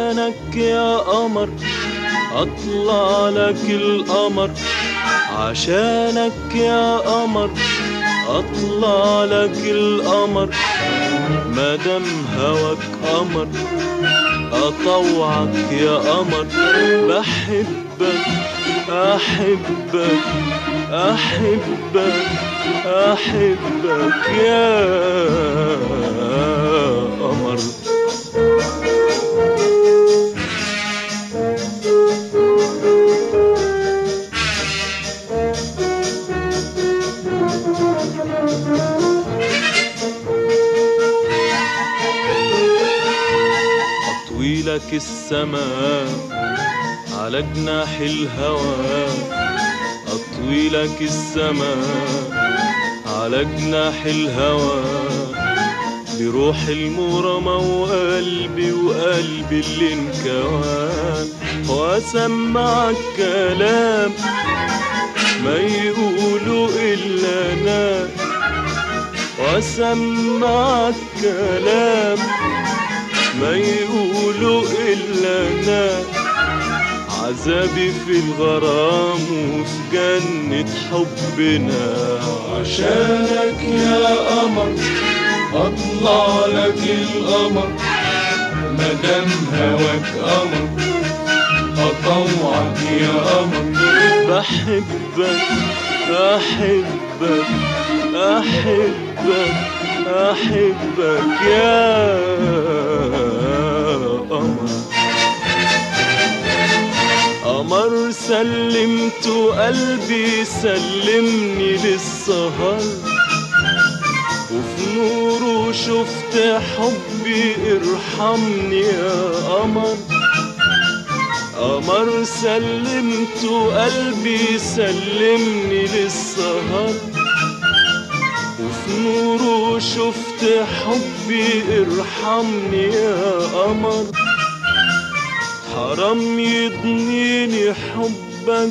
عشانك يا قمر اطلع لك القمر عشانك يا قمر اطلع لك القمر مادام هواك قمر اطوعك يا قمر بحبك احبك احبك احبك يا قمر أطوي لك السماء على جناح الهوى أطوي لك السماء على جناح الهوى بروح المرمى وقلبي وقلبي اللي انكوى واسمعك كلام ما يقولوا الا انا واسمعك كلام ما يقولوا إلا أنا عذابي في الغرام وفي جنة حبنا عشانك يا قمر اطلع لك القمر مدام هواك قمر اطوعك يا قمر بحبك أحبك أحبك أحبك يا قمر قمر سلمت قلبي سلمني للسهر وفي نوره شفت حبي ارحمني يا قمر قمر سلمت قلبي سلمني للسهر وفي نوره شفت حبي ارحمني يا قمر حرام يضنيني حبك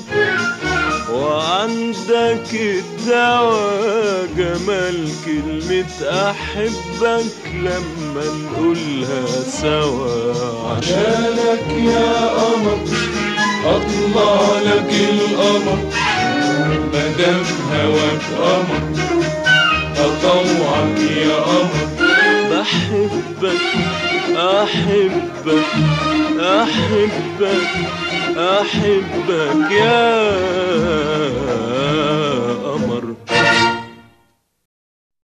وعندك الدواء جمال كلمة أحبك لما نقولها سوا عشانك يا قمر اطلع لك القمر مدام هواك قمر اطوعك يا قمر بحبك أحبك أحبك أحبك يا